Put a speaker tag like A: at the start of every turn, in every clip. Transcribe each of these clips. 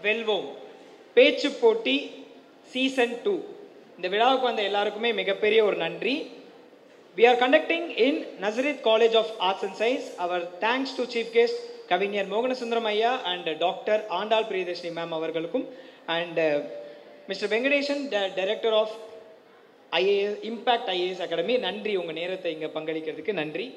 A: வெல்வோம் பேச்சு போட்டி சீசன் டூ இந்த விழாவுக்கு வந்த எல்லாருக்குமே மிகப்பெரிய ஒரு நன்றி We are conducting in Nazareth College of Arts and Science. Our thanks to Chief Guest கவிஞர் மோகனசுந்தரம் ஐயா and doctor Andal Priyadharshini ma'am அவர்களுக்கும் and mister Venkatesan director of IAS impact IAS academy நன்றி உங்க நேரத்தை இங்க பங்களிக்கிறதுக்கு நன்றி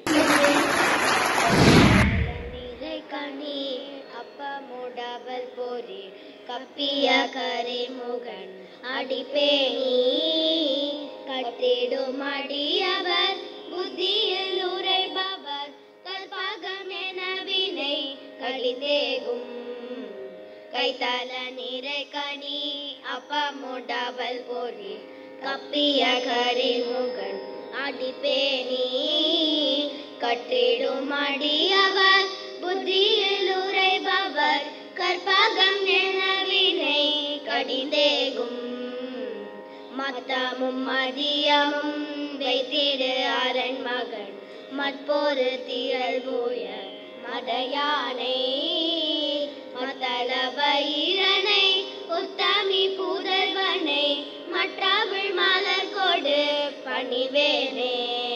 B: நீரை கனி அப்பமுடவல் பொறி கப்பிய கரிமுகன் அடிப்பேணி கட்டிடும் அடியவர் புத்தியில் உரைபவர் கல்பகம் என வினை கடிதேகும் கைத்தல நீரை கனி அப்பமுடவல் பொறி கப்பிய கரிமுகன் அடிப்பேணி கட்டிடும் அடியவர் புத்தியில் உரைபவர் கற்பகம் எனவினை கடிந்தேகும் மத்தமும் மதியமும் வைத்திடு அரண் மகன் மற்போரு திரள் போய மடையானை மத்தள வயிரனை உத்தமி புதல்வனை மற்றவிழ் மலர் கொடு பணிவேனே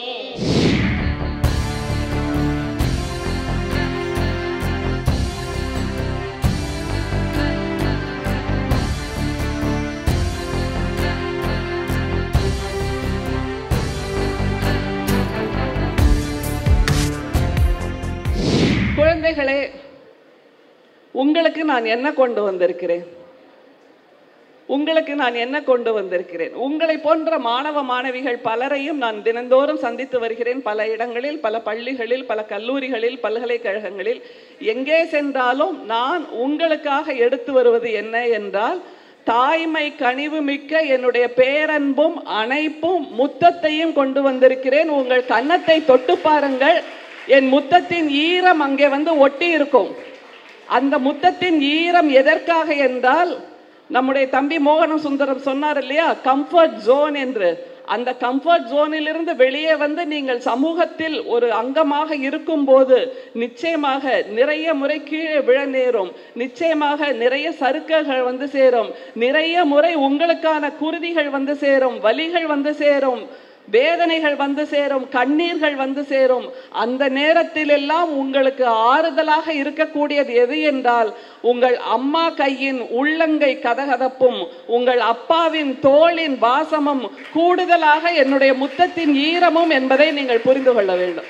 C: குழந்தைகளே உங்களுக்கு நான் என்ன கொண்டு வந்திருக்கிறேன் உங்களுக்கு நான் என்ன கொண்டு வந்திருக்கிறேன் உங்களை போன்ற மாணவ மாணவிகள் பலரையும் நான் தினந்தோறும் சந்தித்து வருகிறேன் பல இடங்களில் பல பள்ளிகளில் பல கல்லூரிகளில் பல்கலைக்கழகங்களில் எங்கே சென்றாலும் நான் உங்களுக்காக எடுத்து வருவது என்ன என்றால் தாய்மை கனிவு மிக்க என்னுடைய பேரன்பும் அணைப்பும் முத்தத்தையும் கொண்டு வந்திருக்கிறேன் உங்கள் கன்னத்தை தொட்டு பாருங்கள் என் முத்தத்தின் ஈரம் அங்கே வந்து ஒட்டி இருக்கும் அந்த முத்தத்தின் ஈரம் எதற்காக என்றால் நம்முடைய தம்பி மோகன சுந்தரம் சொன்னார் இல்லையா கம்ஃபர்ட் ஜோன் என்று அந்த கம்ஃபர்ட் ஜோனிலிருந்து வெளியே வந்து நீங்கள் சமூகத்தில் ஒரு அங்கமாக இருக்கும்போது நிச்சயமாக நிறைய முறை கீழே விழ நேரும் நிச்சயமாக நிறைய சறுக்கல்கள் வந்து சேரும் நிறைய முறை உங்களுக்கான குருதிகள் வந்து சேரும் வலிகள் வந்து சேரும் வேதனைகள் வந்து சேரும் கண்ணீர்கள் வந்து சேரும் அந்த நேரத்தில் எல்லாம் உங்களுக்கு ஆறுதலாக இருக்கக்கூடியது எது என்றால் உங்கள் அம்மா கையின் உள்ளங்கை கதகதப்பும் உங்கள் அப்பாவின் தோளின் வாசமும் கூடுதலாக என்னுடைய முத்தத்தின் ஈரமும் என்பதை நீங்கள் புரிந்து கொள்ள வேண்டும்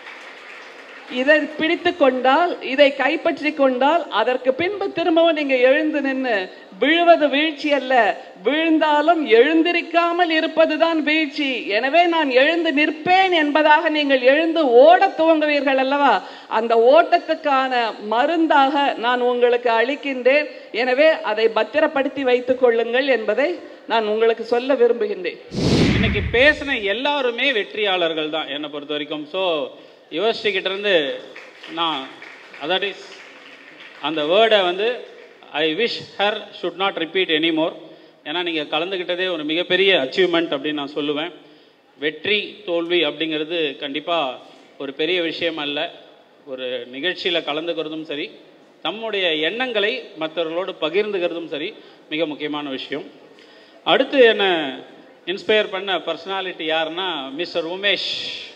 C: இதை பிடித்து கொண்டால் இதை கைப்பற்றி கொண்டால் அதற்கு பின்பு திரும்பவும் நீங்க எழுந்து நின்று விழுவது வீழ்ச்சி அல்ல விழுந்தாலும் எழுந்திருக்காமல் இருப்பதுதான் வீழ்ச்சி எனவே நான் எழுந்து நிற்பேன் என்பதாக நீங்கள் எழுந்து ஓட துவங்குவீர்கள் அல்லவா அந்த ஓட்டத்துக்கான மருந்தாக நான் உங்களுக்கு அளிக்கின்றேன் எனவே அதை பத்திரப்படுத்தி வைத்துக் கொள்ளுங்கள் என்பதை நான் உங்களுக்கு சொல்ல விரும்புகின்றேன்
D: இன்னைக்கு பேசின எல்லாருமே வெற்றியாளர்கள் தான் என்னை பொறுத்த வரைக்கும் ஸோ யுவஸ்ரீகிட்ட இருந்து நான் அதாவது அந்த வேர்டை வந்து I wish her should not repeat anymore ஏன்னா நீங்கள் கலந்துக்கிட்டதே ஒரு மிகப்பெரிய அச்சீவ்மெண்ட் அப்படின்னு நான் சொல்லுவேன் வெற்றி தோல்வி அப்படிங்கிறது கண்டிப்பாக ஒரு பெரிய விஷயம் அல்ல ஒரு நிகழ்ச்சியில் கலந்துக்கிறதும் சரி தம்முடைய எண்ணங்களை மற்றவர்களோடு பகிர்ந்துக்கிறதும் சரி மிக முக்கியமான விஷயம் அடுத்து என்ன இன்ஸ்பயர் பண்ண பர்சனாலிட்டி யாருன்னா மிஸ்டர் உமேஷ்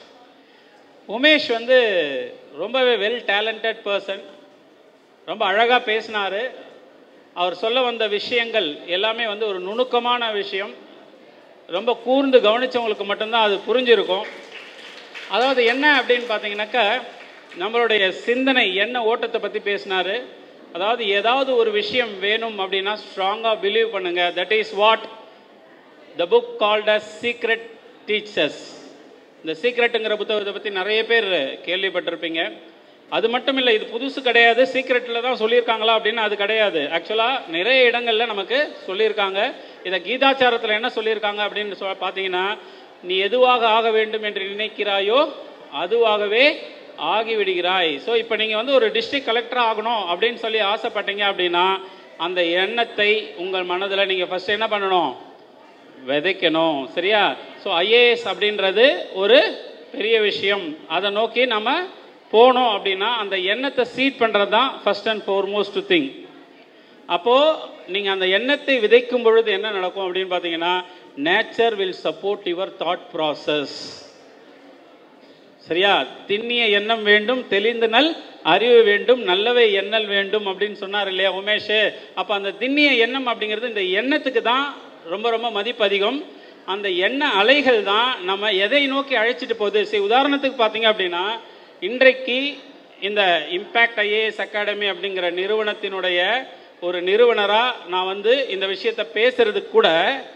D: உமேஷ் வந்து ரொம்பவே வெல் டேலண்டட் பர்சன் ரொம்ப அழகாக பேசினார் அவர் சொல்ல வந்த விஷயங்கள் எல்லாமே வந்து ஒரு நுணுக்கமான விஷயம் ரொம்ப கூர்ந்து கவனித்தவங்களுக்கு மட்டும்தான் அது புரிஞ்சிருக்கும் அதாவது என்ன அப்படின்னு பார்த்தீங்கன்னாக்கா நம்மளுடைய சிந்தனை என்ன ஓட்டத்தை பற்றி பேசினார் அதாவது ஏதாவது ஒரு விஷயம் வேணும் அப்படின்னா ஸ்ட்ராங்காக பிலீவ் பண்ணுங்க that is what the book called as secret teachers இந்த சீக்ரெட்டுங்கிற புத்தகத்தை பற்றி நிறைய பேர் கேள்விப்பட்டிருப்பீங்க அது மட்டும் இல்லை இது புதுசு கிடையாது சீக்ரெட்டில் தான் சொல்லியிருக்காங்களா அப்படின்னு அது கிடையாது ஆக்சுவலாக நிறைய இடங்களில் நமக்கு சொல்லியிருக்காங்க இதை கீதாச்சாரத்தில் என்ன சொல்லியிருக்காங்க அப்படின்னு சொ பார்த்தீங்கன்னா நீ எதுவாக ஆக வேண்டும் என்று நினைக்கிறாயோ அதுவாகவே ஆகிவிடுகிறாய் ஸோ இப்போ நீங்கள் வந்து ஒரு டிஸ்ட்ரிக்ட் கலெக்டர் ஆகணும் அப்படின்னு சொல்லி ஆசைப்பட்டீங்க அப்படின்னா அந்த எண்ணத்தை உங்கள் மனதில் நீங்கள் ஃபஸ்ட் என்ன பண்ணணும் விதைக்கணும் சரியா ஸோ ஐஏஎஸ் அப்படின்றது ஒரு பெரிய விஷயம் அதை நோக்கி நம்ம போனோம் அப்படின்னா அந்த எண்ணத்தை சீட் பண்ணுறது தான் ஃபஸ்ட் அண்ட் ஃபோர்மோஸ்ட் திங் அப்போது நீங்கள் அந்த எண்ணத்தை விதைக்கும் பொழுது என்ன நடக்கும் அப்படின்னு பார்த்தீங்கன்னா nature will support your thought process சரியா திண்ணிய எண்ணம் வேண்டும் தெளிந்து நல் அறிவு வேண்டும் நல்லவை எண்ணல் வேண்டும் அப்படின்னு சொன்னார் இல்லையா உமேஷ் அப்போ அந்த திண்ணிய எண்ணம் அப்படிங்கிறது இந்த எண்ணத்துக்கு தான் ரொம்ப ரொம்ப மதிப்பு அதிகம் அந்த எண்ண அலைகள் தான் நம்ம எதை நோக்கி அழைச்சிட்டு போகுது சரி உதாரணத்துக்கு பார்த்தீங்க அப்படின்னா இன்றைக்கு இந்த இம்பேக்ட் ஐஏஎஸ் அகாடமி அப்படிங்கிற நிறுவனத்தினுடைய ஒரு நிறுவனராக நான் வந்து இந்த விஷயத்தை பேசுறதுக்கு கூட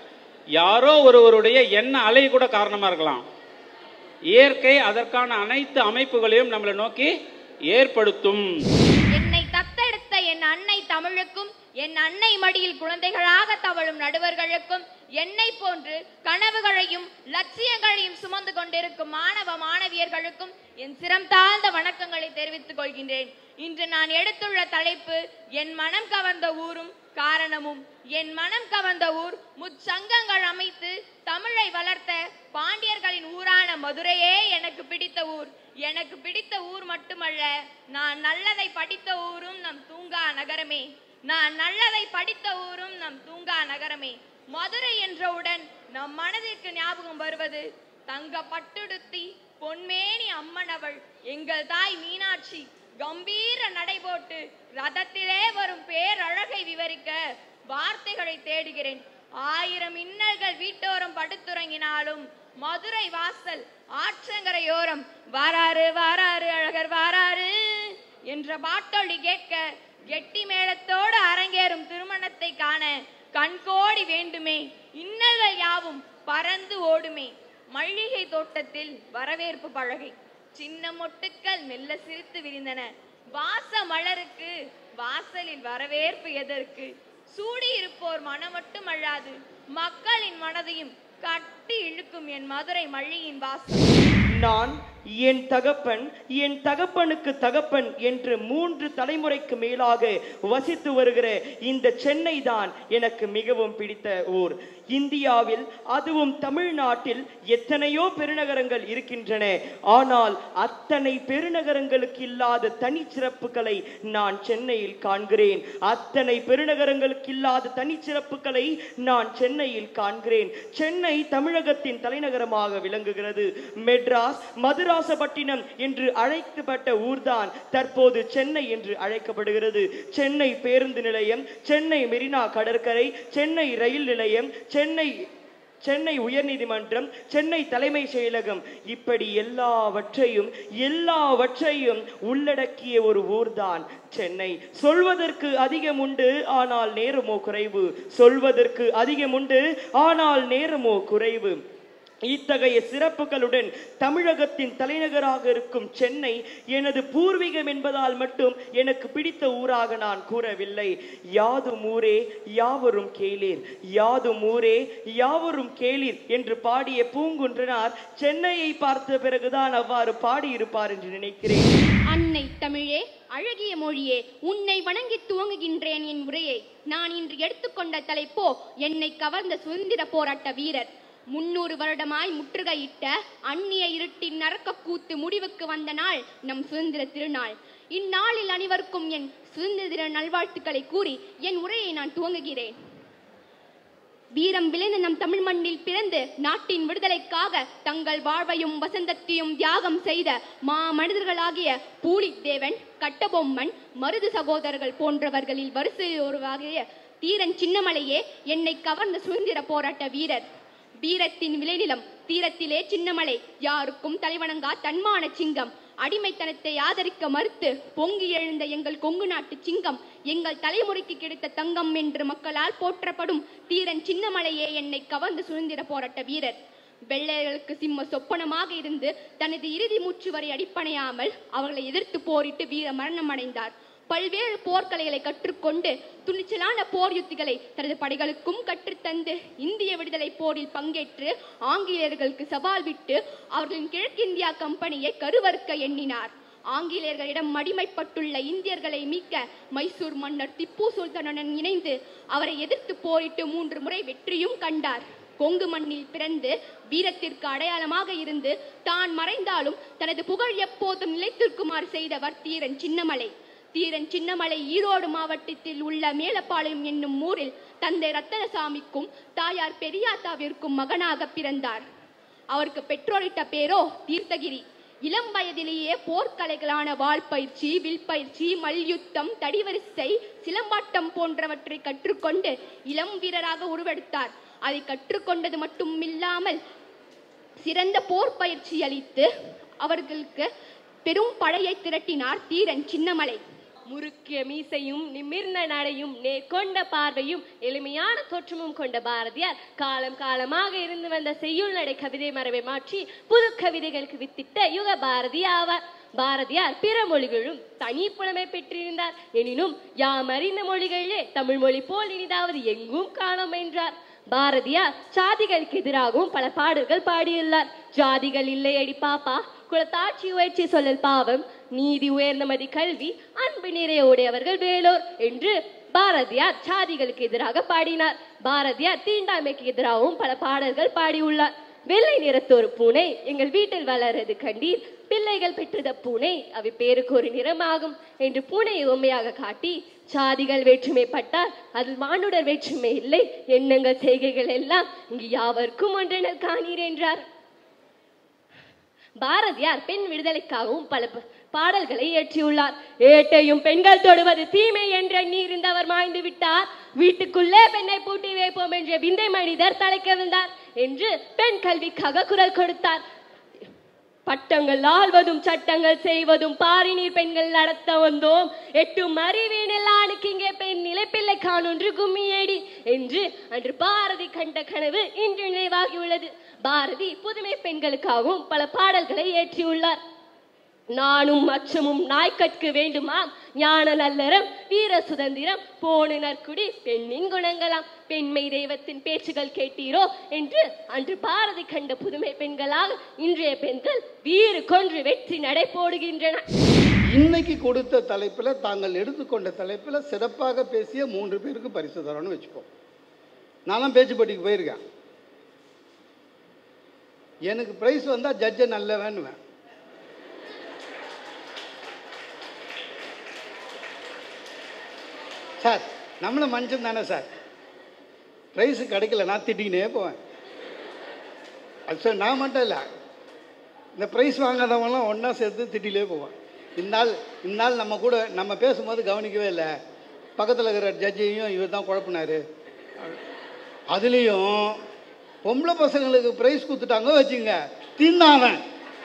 D: யாரோ ஒருவருடைய எண்ண அலை கூட காரணமாக இருக்கலாம் இயற்கை அதற்கான அனைத்து அமைப்புகளையும் நம்மளை நோக்கி ஏற்படுத்தும்
E: என்னை தத்தெடுத்த என் அன்னை தமிழுக்கும் என் அன்னை மடியில் குழந்தைகளாக தவழும் நடுவர்களுக்கும் என்னை போன்று கனவுகளையும் லட்சியங்களையும் சுமந்து கொண்டிருக்கும் மாணவ மாணவியர்களுக்கும் என் சிரம் தாழ்ந்த வணக்கங்களை தெரிவித்துக் கொள்கின்றேன் இன்று நான் எடுத்துள்ள தலைப்பு என் மனம் கவர்ந்த ஊரும் காரணமும் என் மனம் கவர்ந்த ஊர் முச்சங்கங்கள் அமைத்து தமிழை வளர்த்த பாண்டியர்களின் ஊரான மதுரையே எனக்கு பிடித்த ஊர் எனக்கு பிடித்த ஊர் மட்டுமல்ல நான் நல்லதை படித்த ஊரும் நம் தூங்கா நகரமே நான் நல்லதை படித்த ஊரும் நம் தூங்கா நகரமே மதுரை என்றவுடன் நம் மனதிற்கு ஞாபகம் வருவது தங்க பட்டுடுத்தி பொன்மேனி அம்மனவள் எங்கள் தாய் மீனாட்சி கம்பீர நடைபோட்டு ரதத்திலே வரும் பேரழகை விவரிக்க வார்த்தைகளை தேடுகிறேன் ஆயிரம் இன்னல்கள் வீட்டோரம் படுத்துறங்கினாலும் மதுரை வாசல் ஆற்றங்கரையோரம் வாராரு வாராரு அழகர் வாராரு என்ற பாட்டொலி கேட்க கெட்டி மேளத்தோடு அரங்கேறும் திருமணத்தை காண கண்கோடி வேண்டுமே இன்னல்கள் யாவும் பறந்து ஓடுமே மல்லிகை தோட்டத்தில் வரவேற்பு பலகை சின்ன மொட்டுக்கள் மெல்ல சிரித்து விரிந்தன வாச மலருக்கு வாசலில் வரவேற்பு எதற்கு சூடி இருப்போர் மனம் மட்டுமல்லாது மக்களின் மனதையும் கட்டி இழுக்கும் என் மதுரை மல்லியின் வாசம்
A: நான் என் தகப்பன் என் தகப்பனுக்கு தகப்பன் என்று மூன்று தலைமுறைக்கு மேலாக வசித்து வருகிற இந்த சென்னை தான் எனக்கு மிகவும் பிடித்த ஊர் இந்தியாவில் அதுவும் தமிழ்நாட்டில் எத்தனையோ பெருநகரங்கள் இருக்கின்றன ஆனால் அத்தனை பெருநகரங்களுக்கு இல்லாத தனிச்சிறப்புகளை நான் சென்னையில் காண்கிறேன் அத்தனை பெருநகரங்களுக்கு இல்லாத தனிச்சிறப்புகளை நான் சென்னையில் காண்கிறேன் சென்னை தமிழகத்தின் தலைநகரமாக விளங்குகிறது மெட்ராஸ் மதுராசபட்டினம் என்று அழைக்கப்பட்ட ஊர்தான் தற்போது சென்னை என்று அழைக்கப்படுகிறது சென்னை பேருந்து நிலையம் சென்னை மெரினா கடற்கரை சென்னை ரயில் நிலையம் சென்னை சென்னை உயர்நீதிமன்றம் சென்னை தலைமை செயலகம் இப்படி எல்லாவற்றையும் எல்லாவற்றையும் உள்ளடக்கிய ஒரு ஊர்தான் சென்னை சொல்வதற்கு அதிகம் உண்டு ஆனால் நேரமோ குறைவு சொல்வதற்கு அதிகம் உண்டு ஆனால் நேரமோ குறைவு இத்தகைய சிறப்புகளுடன் தமிழகத்தின் தலைநகராக இருக்கும் சென்னை எனது பூர்வீகம் என்பதால் மட்டும் எனக்கு பிடித்த ஊராக நான் கூறவில்லை யாதும் ஊரே யாவரும் கேளீர் யாதும் ஊரே யாவரும் கேளீர் என்று பாடிய பூங்குன்றனார் சென்னையை பார்த்த பிறகுதான் அவ்வாறு பாடியிருப்பார் என்று நினைக்கிறேன்
F: அன்னை தமிழே அழகிய மொழியே உன்னை வணங்கி துவங்குகின்றேன் என் உரையை நான் இன்று எடுத்துக்கொண்ட தலைப்போ என்னை கவர்ந்த சுதந்திர போராட்ட வீரர் முன்னூறு வருடமாய் முற்றுகையிட்ட அந்நிய இருட்டின் நரக்க கூத்து முடிவுக்கு வந்த நாள் நம் சுதந்திர திருநாள் இந்நாளில் அனைவருக்கும் என் சுதந்திர தின நல்வாழ்த்துக்களை கூறி என் உரையை நான் துவங்குகிறேன் வீரம் விளைந்த நம் தமிழ் மண்ணில் பிறந்து நாட்டின் விடுதலைக்காக தங்கள் வாழ்வையும் வசந்தத்தையும் தியாகம் செய்த மா மனிதர்களாகிய பூலித்தேவன் கட்டபொம்மன் மருது சகோதரர்கள் போன்றவர்களில் வரிசையில் ஒருவாகிய தீரன் சின்னமலையே என்னை கவர்ந்த சுதந்திர போராட்ட வீரர் வீரத்தின் விளைநிலம் தீரத்திலே சின்னமலை யாருக்கும் தலைவணங்கா தன்மான சிங்கம் அடிமைத்தனத்தை ஆதரிக்க மறுத்து பொங்கி எழுந்த எங்கள் கொங்கு நாட்டு சிங்கம் எங்கள் தலைமுறைக்கு கிடைத்த தங்கம் என்று மக்களால் போற்றப்படும் தீரன் சின்னமலையே என்னை கவர்ந்த சுதந்திர போராட்ட வீரர் வெள்ளையர்களுக்கு சிம்ம சொப்பனமாக இருந்து தனது இறுதி மூச்சு வரை அடிப்பணையாமல் அவர்களை எதிர்த்து போரிட்டு வீர மரணம் அடைந்தார் பல்வேறு போர்க்கலைகளை கற்றுக்கொண்டு துணிச்சலான போர் யுத்திகளை தனது படைகளுக்கும் கற்றுத்தந்து இந்திய விடுதலை போரில் பங்கேற்று ஆங்கிலேயர்களுக்கு சவால் விட்டு அவர்களின் கிழக்கிந்தியா கம்பெனியை கருவறுக்க எண்ணினார் ஆங்கிலேயர்களிடம் அடிமைப்பட்டுள்ள இந்தியர்களை மீட்க மைசூர் மன்னர் திப்பு சுல்தானுடன் இணைந்து அவரை எதிர்த்து போரிட்டு மூன்று முறை வெற்றியும் கண்டார் கொங்கு மண்ணில் பிறந்து வீரத்திற்கு அடையாளமாக இருந்து தான் மறைந்தாலும் தனது புகழ் எப்போதும் நிலைத்திருக்குமாறு செய்தவர் தீரன் சின்னமலை தீரன் சின்னமலை ஈரோடு மாவட்டத்தில் உள்ள மேலப்பாளையம் என்னும் ஊரில் தந்தை ரத்தனசாமிக்கும் தாயார் பெரியாத்தாவிற்கும் மகனாக பிறந்தார் அவருக்கு பெற்றோரிட்ட பேரோ தீர்த்தகிரி இளம் வயதிலேயே போர்க்கலைகளான வாள்பயிற்சி வில்பயிற்சி மல்யுத்தம் தடிவரிசை சிலம்பாட்டம் போன்றவற்றை கற்றுக்கொண்டு இளம் வீரராக உருவெடுத்தார் அதை கற்றுக்கொண்டது மட்டுமில்லாமல் சிறந்த போர் பயிற்சி அளித்து அவர்களுக்கு பெரும் படையை திரட்டினார் தீரன் சின்னமலை
G: முறுக்கிய மீசையும் நிமிர்ந்த நடையும் நேர்கொண்ட பார்வையும் எளிமையான தோற்றமும் கொண்ட பாரதியார் காலம் காலமாக இருந்து வந்த செய்யுள் நடை கவிதை மரபை மாற்றி புது கவிதைகளுக்கு வித்திட்ட யுக பாரதி ஆவார் பாரதியார் பிற மொழிகளும் தனி புலமை பெற்றிருந்தார் எனினும் யாம் அறிந்த மொழிகளிலே தமிழ் மொழி போல் இனிதாவது எங்கும் காணோம் என்றார் பாரதியார் சாதிகளுக்கு எதிராகவும் பல பாடல்கள் பாடியுள்ளார் ஜாதிகள் இல்லையடி பாப்பா குலத்தாட்சி உயர்ச்சி சொல்லல் பாவம் நீதி உயர்ந்தமதி கல்வி அன்பு நிறைய உடையவர்கள் வேலோர் என்று பாரதியார் சாதிகளுக்கு எதிராக பாடினார் பாரதியார் தீண்டாமைக்கு எதிராகவும் பல பாடல்கள் பாடியுள்ளார் வெள்ளை நிறத்தொரு பூனை எங்கள் வீட்டில் வளர்றது கண்டீர் பிள்ளைகள் பெற்றத பூனை அவை பேருக்கு ஒரு நிறமாகும் என்று பூனையை உண்மையாக காட்டி சாதிகள் வேற்றுமை பட்டால் அதில் மானுடர் வேற்றுமை இல்லை எண்ணங்கள் செய்கைகள் எல்லாம் இங்கு யாவர்க்கும் ஒன்றென காணீர் என்றார் பாரதியார் பெண் விடுதலைக்காகவும் பல ப- பாடல்களை இயற்றியுள்ளார் ஏட்டையும் பெண்கள் தொடுவது தீமை என்ற நீர்ந்தவர் மாய்ந்து விட்டார் வீட்டுக்குள்ளே பெண்ணை பூட்டி வைப்போம் என்ற விந்தை மனிதர் தலைக்கவிழ்ந்தார் என்று பெண் கல்விக்காக குரல் கொடுத்தார் பட்டங்கள் ஆள்வதும் சட்டங்கள் செய்வதும் பாரினீர் பெண்கள் நடத்த வந்தோம் எட்டும் அறிவீனில் ஆணுக்கு இங்கே பெண் நிலைப்பிள்ளை காணொன்று கும்மியேடி என்று அன்று பாரதி கண்ட கனவு இன்று நினைவாகியுள்ளது பாரதி புதுமை பெண்களுக்காகவும் பல பாடல்களை இயற்றியுள்ளார் நானும் அச்சமும் நாய்க்கட்கு வேண்டுமாம் ஞான நல்லறம் வீர சுதந்திரம் போன நற்குடி பெண்ணின் குணங்களாம் பெண்மை தெய்வத்தின் பேச்சுகள் கேட்டீரோ என்று அன்று பாரதி கண்ட புதுமை பெண்களாக இன்றைய பெண்கள் வீறு கொன்று வெற்றி நடை போடுகின்றனர்
H: இன்னைக்கு கொடுத்த தலைப்பில் தாங்கள் எடுத்துக்கொண்ட தலைப்பில் சிறப்பாக பேசிய மூன்று பேருக்கு பரிசு தரோன்னு வச்சுப்போம் நான்லாம் பேச்சு போட்டிக்கு போயிருக்கேன் எனக்கு ப்ரைஸ் வந்தால் ஜட்ஜை நல்லவன்னுவேன் சார் நம்மளும் மனுஷன் தானே சார் ப்ரைஸு கிடைக்கல நான் திட்டிக்கினே போவேன் அது சார் நான் மட்டும் இல்லை இந்த ப்ரைஸ் வாங்காதவங்களாம் ஒன்றா சேர்த்து திட்டிலே போவான் இந்நாள் இந்நாள் நம்ம கூட நம்ம பேசும்போது கவனிக்கவே இல்லை பக்கத்தில் இருக்கிற ஜட்ஜையும் இவர் தான் குழப்பினாரு அதுலேயும் பொம்பளை பசங்களுக்கு ப்ரைஸ் கொடுத்துட்டாங்க வச்சுங்க தின்னாவன்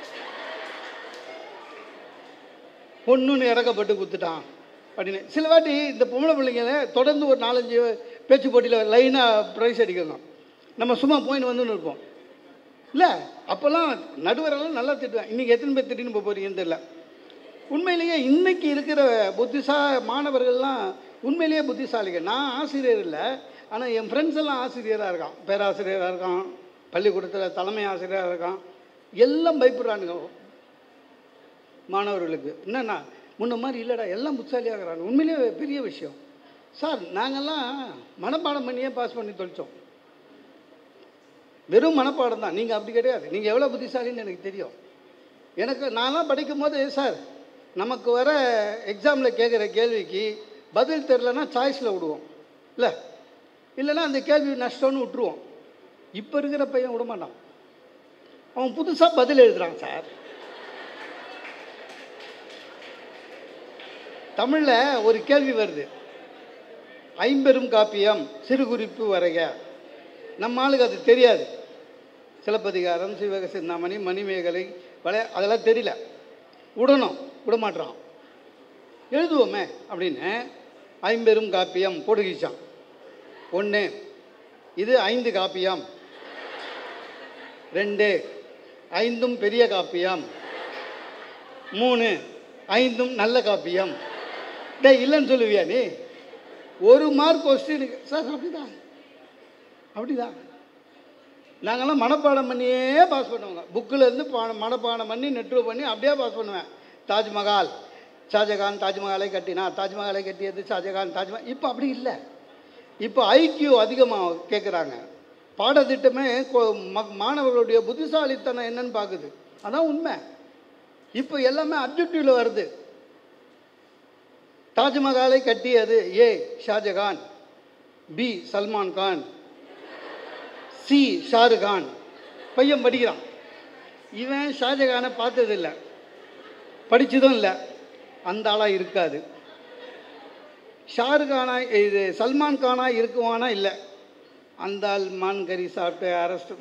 H: பொண்ணுன்னு இறக்கப்பட்டு கொடுத்துட்டான் அப்படின்னு சில வாட்டி இந்த பொம்பளை பிள்ளைங்க தொடர்ந்து ஒரு நாலஞ்சு பேச்சு போட்டியில் லைனாக ப்ரைஸ் அடிக்கணும் நம்ம சும்மா போயின்னு வந்துன்னு இருப்போம் இல்லை அப்போல்லாம் நடுவரெல்லாம் நல்லா திட்டுவேன் இன்றைக்கி எத்தனை பேர் திட்டின்னு போக போகிறீங்கன்னு தெரியல உண்மையிலேயே இன்னைக்கு இருக்கிற புத்திசா மாணவர்கள்லாம் உண்மையிலேயே புத்திசாலிகள் நான் ஆசிரியர் இல்லை ஆனால் என் ஃப்ரெண்ட்ஸ் எல்லாம் ஆசிரியராக இருக்கான் பேராசிரியராக இருக்கான் பள்ளிக்கூடத்தில் தலைமை ஆசிரியராக இருக்கான் எல்லாம் பயப்படுறானுங்க மாணவர்களுக்கு என்னன்னா முன்ன மாதிரி இல்லைடா எல்லாம் புத்திசாலியாகிறாங்க உண்மையிலேயே பெரிய விஷயம் சார் நாங்கள்லாம் மனப்பாடம் பண்ணியே பாஸ் பண்ணி தொலைச்சோம் வெறும் மனப்பாடம் தான் நீங்கள் அப்படி கிடையாது நீங்கள் எவ்வளோ புத்திசாலின்னு எனக்கு தெரியும் எனக்கு நான்லாம் படிக்கும்போது சார் நமக்கு வர எக்ஸாமில் கேட்குற கேள்விக்கு பதில் தெரிலனா சாய்ஸில் விடுவோம் இல்லை இல்லைன்னா அந்த கேள்வி நஷ்டம்னு விட்டுருவோம் இப்போ இருக்கிற பையன் விட மாட்டான் அவன் புதுசாக பதில் எழுதுறான் சார் தமிழில் ஒரு கேள்வி வருது ஐம்பெரும் காப்பியம் சிறு குறிப்பு வரைக நம்ம ஆளுக்கு அது தெரியாது சிலப்பதிகாரம் சிவக சிந்தாமணி மணிமேகலை வளை அதெல்லாம் தெரியல விடணும் விட மாட்றான் எழுதுவோமே அப்படின்னு ஐம்பெரும் காப்பியம் போட்டுக்கிச்சான் ஒன்று இது ஐந்து காப்பியம் ரெண்டு ஐந்தும் பெரிய காப்பியம் மூணு ஐந்தும் நல்ல காப்பியம் டேய் இல்லைன்னு சொல்லுவியா நீ ஒரு மார்க் கொஸ்டினுக்கு சார் அப்படிதான் அப்படிதான் நாங்கள்லாம் மனப்பாடம் பண்ணியே பாஸ் பண்ணுவோங்க புக்கில் இருந்து பா மனப்பாடம் பண்ணி நெட்ரு பண்ணி அப்படியே பாஸ் பண்ணுவேன் தாஜ்மஹால் ஷாஜகான் தாஜ்மஹாலை கட்டினா தாஜ்மஹாலை கட்டியது ஷாஜகான் தாஜ்மஹால் இப்போ அப்படி இல்லை இப்போ ஐக்கியூ அதிகமாக கேட்குறாங்க பாடத்திட்டமே கொ- ம- மாணவர்களுடைய புத்திசாலித்தனம் என்னன்னு பார்க்குது அதான் உண்மை இப்போ எல்லாமே அப்ஜெக்டிவில் வருது தாஜ்மஹாலை கட்டியது A Shahjahan B Salman Khan C Shahrukh Khan பையன் படிக்கிறான் இவன் ஷாஜகானை பார்த்ததில்ல படித்ததும் இல்லை அந்த ஆளாக இருக்காது ஷாருக் கானா இது சல்மான் கானா இருக்குவானா இல்லை அந்த ஆள் மான் கறி சாப்பிட்டு அரெஸ்ட்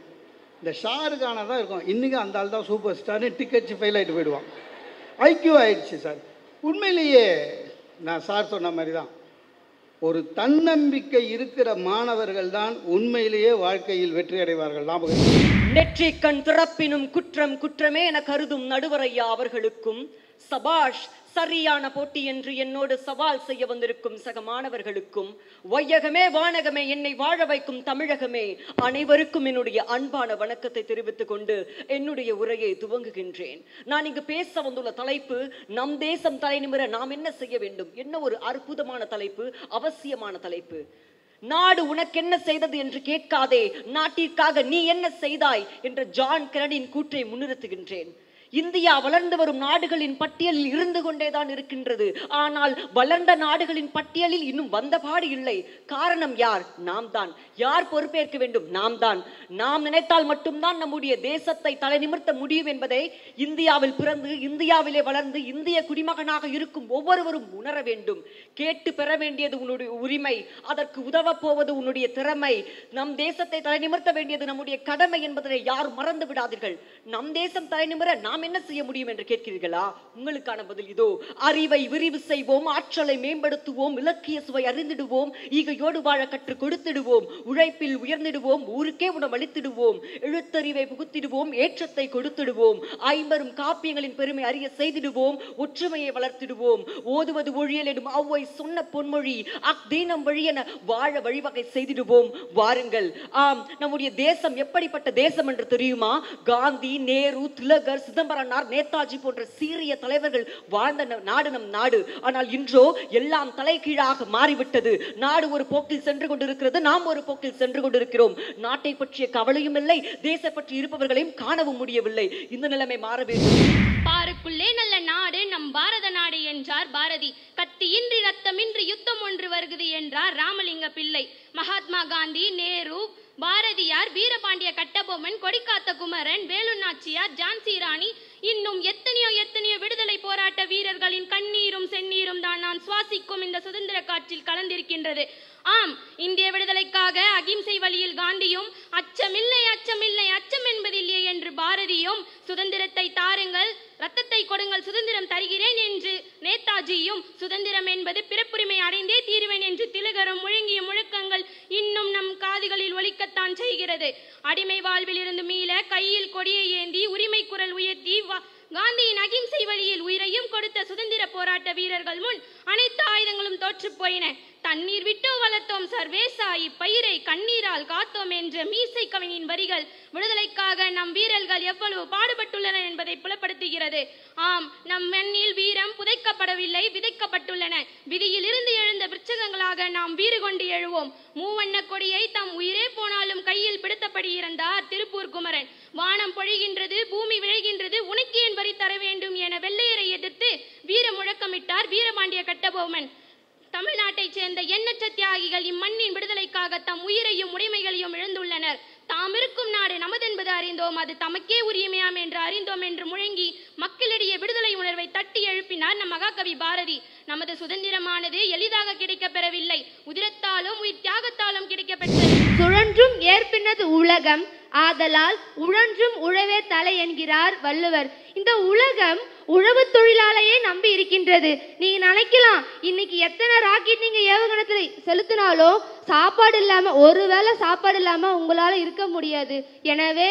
H: இந்த ஷாருக் கானா தான் இருக்கும் இன்றைக்கி அந்த ஆள் தான் சூப்பர் ஸ்டார்னு டிக்கெட்ஸ் ஃபெயில் ஆகிட்டு போயிடுவான் ஐக்கியூ ஆயிடுச்சு சார் உண்மையிலேயே நான் சார் சொன்ன மாதிரி தான் ஒரு தன்னம்பிக்கை இருக்கிற மாணவர்கள் தான் உண்மையிலேயே வாழ்க்கையில் வெற்றி அடைவார்கள் ஞாபகம்
I: நெற்றிக் கண் திறப்பினும் குற்றம் குற்றமே என கருதும் நடுவரையா அவர்களுக்கும் சபாஷ் சரியான போட்டி என்று என்னோடு சவால் செய்ய வந்திருக்கும் சக மாணவர்களுக்கும் வையகமே வானகமே என்னை வாழ வைக்கும் தமிழகமே அனைவருக்கும் என்னுடைய அன்பான வணக்கத்தை தெரிவித்துக் கொண்டு என்னுடைய உரையை துவங்குகின்றேன் நான் இங்கு பேச வந்துள்ள தலைப்பு நம் தேசம் தலைநிமிர நாம் என்ன செய்ய வேண்டும் என்ன ஒரு அற்புதமான தலைப்பு அவசியமான தலைப்பு நாடு உனக்கு என்ன செய்தது என்று கேட்காதே நாட்டிற்காக நீ என்ன செய்தாய் என்ற ஜான் கெனடியின் கூற்றை முன்னிறுத்துகின்றேன் இந்தியா வளர்ந்து வரும் நாடுகளின் பட்டியலில் இருந்து கொண்டேதான் இருக்கின்றது ஆனால் வளர்ந்த நாடுகளின் பட்டியலில் இன்னும் வந்தபாடு இல்லை காரணம் யார் நாம் தான் யார் பொறுப்பேற்க வேண்டும் நாம் தான் நாம் நினைத்தால் மட்டும்தான் நம்முடைய தேசத்தை தலைநிமிர்த்த முடியும் என்பதை இந்தியாவில் பிறந்து இந்தியாவிலே வளர்ந்து இந்திய குடிமகனாக இருக்கும் ஒவ்வொருவரும் உணர வேண்டும் கேட்டு பெற வேண்டியது உன்னுடைய உரிமை அதற்கு உதவப் போவது உன்னுடைய திறமை நம் தேசத்தை தலைநிமிர்த்த வேண்டியது நம்முடைய கடமை என்பதை யாரும் மறந்து விடாதீர்கள் நம் தேசம் தலைநிமிர நாம் என்ன செய்ய முடியும் என்று கேட்கிறீர்களா உங்களுக்கான பதில் இதோ அறிவை விரிவு செய்வோம் ஆற்றலை மேம்படுத்துவோம் இலக்கிய சுவை அறிந்திடுவோம் ஈகையோடு வாழ கற்றுக் கொடுத்திடுவோம் உழைப்பில் உயர்ந்திடுவோம் ஊருக்கே உணவளித்திடுவோம் எழுத்தறிவை புகுத்திடுவோம் ஏற்றத்தை கொடுத்திடுவோம் ஐம்பெரும் காப்பியங்களின் பெருமை அறிய செய்திடுவோம் ஒற்றுமையை வளர்த்திடுவோம் ஓதுவது ஒழியல் எனும் ஔவை சொன்ன பொன்மொழி அக்தீனம் வழியென வாழ வழிவகை செய்திடுவோம் வாருங்கள் ஆம் நம்முடைய தேசம் எப்படிப்பட்ட தேசம் என்று தெரியுமா காந்தி நேரு திலகர் சிதம்பரனார் நேதாஜி போன்ற சீரிய தலைவர்கள் வாழ்ந்த ந- நாடு நம் நாடு ஆனால் இன்றோ எல்லாம் தலைகீழாக மாறிவிட்டது நாடு ஒரு போக்கில் சென்று கொண்டிருக்கிறது நாம் ஒரு போக்கில் சென்று கொண்டிருக்கிறோம் நாட்டை பற்றிய கவலையும் இல்லை தேச பற்றி இருப்பவர்களையும் காணவும் முடியவில்லை இந்த நிலைமை மாற வேண்டும்
F: பாருக்குள்ளே நல்ல நாடு நம் பாரத நாடு என்றார் பாரதி கத்தியின்றி ரத்தமின்றி யுத்தம் ஒன்று வருகிறது என்றார் ராமலிங்க பிள்ளை மகாத்மா காந்தி நேரு பாரதியார் வீரபாண்டிய கட்டபொம்மன் கொடிக்காத்த குமரன் வேலு நாச்சியார் ஜான்சி ராணி இன்னும் எத்தனையோ எத்தனையோ விடுதலை போராட்ட வீரர்களின் கண்ணீரும் செந்நீரும் தான் நான் சுவாசிக்கும் இந்த சுதந்திர காற்றில் கலந்திருக்கின்றது ஆம் இந்திய விடுதலைக்காக அகிம்சை வழியில் காந்தியும் அச்சமில்லை அச்சமில்லை அச்சம் என்பதில்லையே என்று பாரதியும் சுதந்திரத்தை தாருங்கள் ரத்தத்தை கொடுங்கள் சுதந்திரம் தருகிறேன் என்று நேதாஜியும் சுதந்திரம் என்பது பிறப்புரிமை அடைந்தே தீருவேன் என்று திலகரும் முழங்கிய முழக்கங்கள் இன்னும் நம் காதுகளில் ஒலிக்கத்தான் செய்கிறது அடிமை வாழ்வில் இருந்து மீள கையில் கொடியை ஏந்தி உரிமை குரல் உயர்த்தி வா- காந்தியின் அகிம்சை வழியில் உயிரையும் கொடுத்த சுதந்திர போராட்ட வீரர்கள் முன் அனைத்து ஆயுதங்களும் தோற்றுப் போயின தண்ணீர் விட்டோ வளர்த்தோம் சர்வேசா இப்பயிரை கண்ணீரால் காத்தோம் என்ற மீசை கவிஞனின் வரிகள் விடுதலைக்காக நம் வீரர்கள் எவ்வளவு பாடுபட்டுள்ளனர் என்பதை புலப்படுத்துகிறது ஆம் நம் மண்ணில் வீரம் புதைக்கப்படவில்லை விதைக்கப்பட்டுள்ளன விதியில் இருந்து எழுந்த விருச்சகங்களாக நாம் வீறு கொண்டு எழுவோம் மூவண்ண கொடியை தம் உயிரே போனாலும் கையில் பிடித்தபடி இருந்தார் திருப்பூர் குமரன் வானம் பொழிகின்றது பூமி விளைகின்றது உனக்கு ஏன் வரி தர வேண்டும் என வெள்ளையரை எதிர்த்து வீர முழக்கமிட்டார் வீரபாண்டிய கட்டபொம்மன் தமிழ்நாட்டைச் சேர்ந்த எண்ணற்ற தியாகிகள் இம்மண்ணின் விடுதலைக்காக தம் உயிரையும் உடைமைகளையும் இழந்துள்ளனர் தாம் இருக்கும் நாடு நமதென்பது அறிந்தோம் அது தமக்கே உரிமையாம் என்று அறிந்தோம் என்று முழங்கி மக்களிடையே விடுதலை உணர்வை தட்டி எழுப்பினார் நம் மகாகவி பாரதி நமது சுதந்திரமானது எளிதாக கிடைக்கப் பெறவில்லை உதிரத்தாலும் உயிர் தியாகத்தாலும் கிடைக்கப்பெற்றது
B: சுழன்றும் ஏற்பினது உலகம் ஆதலால் உழன்றும் உழவே தலை என்கிறார் வள்ளுவர் இந்த உலகம் உழவு தொழிலாளையே நம்பி இருக்கின்றது நீங்க நினைக்கலாம் இன்னைக்கு எத்தனை ராக்கெட் நீங்க ஏவுகணத்துல செலுத்தினாலும் சாப்பாடு இல்லாம ஒருவேளை சாப்பாடு இல்லாம உங்களால இருக்க முடியாது எனவே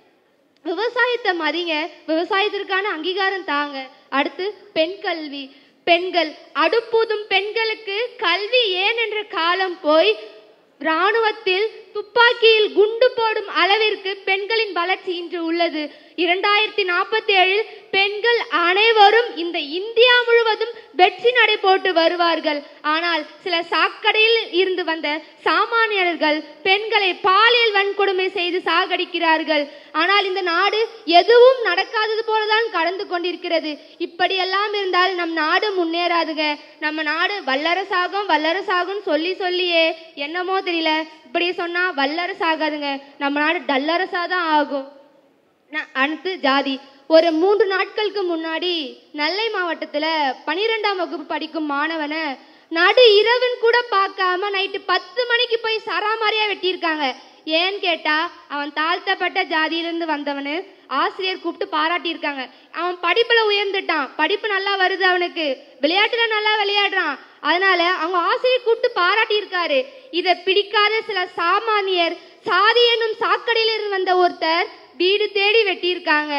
B: விவசாயத்தை மதிங்க விவசாயத்திற்கான அங்கீகாரம் தாங்க அடுத்து பெண் கல்வி பெண்கள் அடுப்பூதும் பெண்களுக்கு கல்வி ஏன் என்ற காலம் போய் இராணுவத்தில் துப்பாக்கியில் குண்டு போடும் அளவிற்கு பெண்களின் வளர்ச்சி இன்று உள்ளது இரண்டாயிரத்தி நாற்பத்தி ஏழில் பெண்கள் அனைவரும் இந்த இந்தியா முழுவதும் வெற்றி நடை போட்டு வருவார்கள் ஆனால் சில சாக்கடையில் இருந்து வந்த சாமானியர்கள் பெண்களை பாலியல் வன்கொடுமை செய்து சாகடிக்கிறார்கள் ஆனால் இந்த நாடு எதுவும் நடக்காதது போலதான் கடந்து கொண்டிருக்கிறது இப்படியெல்லாம் இருந்தால் நம் நாடு முன்னேறாதுங்க நம்ம நாடு வல்லரசாகும் வல்லரசாகும் சொல்லி சொல்லியே என்னமோ தெரியல இப்படி சொன்னா வல்லரசு ஆகாதுங்க நம்ம நாடு டல்லரசா தான் ஆகும் ந- அடுத்து ஜாதி ஒரு மூன்று நாட்களுக்கு முன்னாடி நெல்லை மாவட்டத்துல பனிரெண்டாம் வகுப்பு படிக்கும் மாணவனை நடு இரவுன்னு கூட பார்க்காம நைட்டு பத்து மணிக்கு போய் சராமாரியா வெட்டியிருக்காங்க ஏன்னு கேட்டா அவன் தாழ்த்தப்பட்ட ஜாதியிலிருந்து வந்தவனு ஆசிரியர் கூப்பிட்டு பாராட்டியிருக்காங்க அவன் படிப்புல உயர்ந்துட்டான் படிப்பு நல்லா வருது அவனுக்கு விளையாட்டுல நல்லா விளையாடுறான் அதனால அவங்க ஆசிரியர் கூப்பிட்டு பாராட்டியிருக்காரு இதை பிடிக்காத சில சாமானியர் சாதி என்னும் சாக்கடையிலிருந்து வந்த ஒருத்தர் வீடு தேடி வெட்டியிருக்காங்க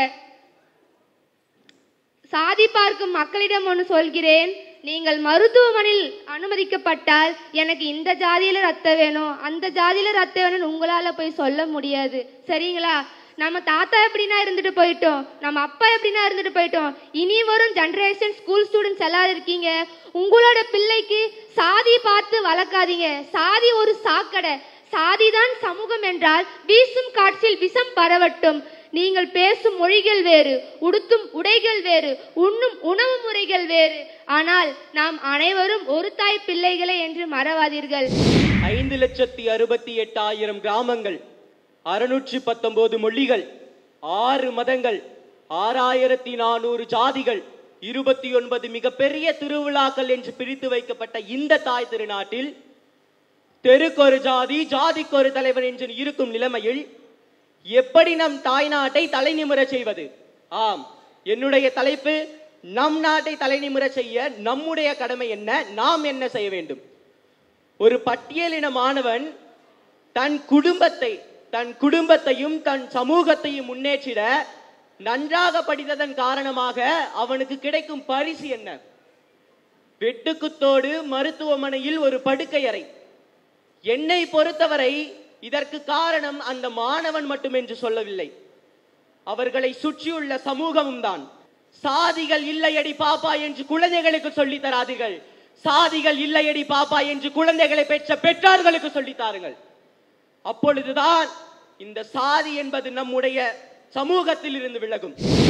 B: சாதி பார்க்கும் மக்களிடம் ஒன்று சொல்கிறேன் நீங்கள் மருத்துவமனையில் அனுமதிக்கப்பட்டால் எனக்கு இந்த ஜாதியில ரத்தம் வேணும் அந்த ஜாதியில ரத்தம் வேணும்னு உங்களால போய் சொல்ல முடியாது சரிங்களா நம்ம தாத்தா எப்படின்னா இருந்துட்டு போயிட்டோம் நம்ம அப்பா எப்படின்னா இருந்துட்டு போயிட்டோம் இனி வரும் ஜெனரேஷன் ஸ்கூல் ஸ்டூடெண்ட்ஸ் எல்லாரும் இருக்கீங்க உங்களோட பிள்ளைக்கு சாதி பார்த்து வளர்க்காதீங்க சாதி ஒரு சாக்கடை சாதிதான் சமூகம் என்றால் வீசும் காற்றில் விஷம் பரவட்டும் நீங்கள் பேசும் மொழிகள் வேறு உடுத்தும் உடைகள் வேறு உண்ணும் உணவு முறைகள் வேறு ஆனால் நாம் அனைவரும் ஒரு தாய் பிள்ளைகளே என்று மறவாதீர்கள்
J: ஐந்து லட்சத்தி அறுபத்தி எட்டாயிரம் கிராமங்கள் அறுநூற்றி பத்தொன்பது மொழிகள் ஆறு மதங்கள் ஆறாயிரத்தி நானூறு ஜாதிகள் இருபத்தி ஒன்பது மிகப்பெரிய திருவிழாக்கள் என்று பிரித்து வைக்கப்பட்ட இந்த தாய் திருநாட்டில் தெருக்கொரு ஜாதி ஜாதிக்கொரு தலைவன் என்று இருக்கும் நிலைமையில் எப்படி நம் தாய் நாட்டை தலைநிமிரச் செய்வது ஆம் என்னுடைய தலைப்பு நம் நாட்டை தலைநிமிரச் செய்ய நம்முடைய கடமை என்ன நாம் என்ன செய்ய வேண்டும் ஒரு பட்டியலின மாணவன் தன் குடும்பத்தை தன் குடும்பத்தையும் தன் சமூகத்தையும் முன்னேற்றிட நன்றாக படித்ததன் காரணமாக அவனுக்கு கிடைக்கும் பரிசு என்ன வெட்டுக்குத்தோடு மருத்துவமனையில் ஒரு படுக்கை அறை என்னை பொறுத்தவரை இதற்கு காரணம் அந்த மாணவன் மட்டும் என்று சொல்லவில்லை அவர்களை சுற்றியுள்ள சமூகமும் தான் சாதிகள் இல்லையடி பாப்பா என்று குழந்தைகளுக்கு சொல்லித் தராதீர்கள் சாதிகள் இல்லையடி பாப்பா என்று குழந்தைகளை பெற்ற பெற்றார்களுக்கு சொல்லித் தாருங்கள் அப்பொழுதுதான் இந்த சாதி என்பது நம்முடைய சமூகத்தில் இருந்து விலகும்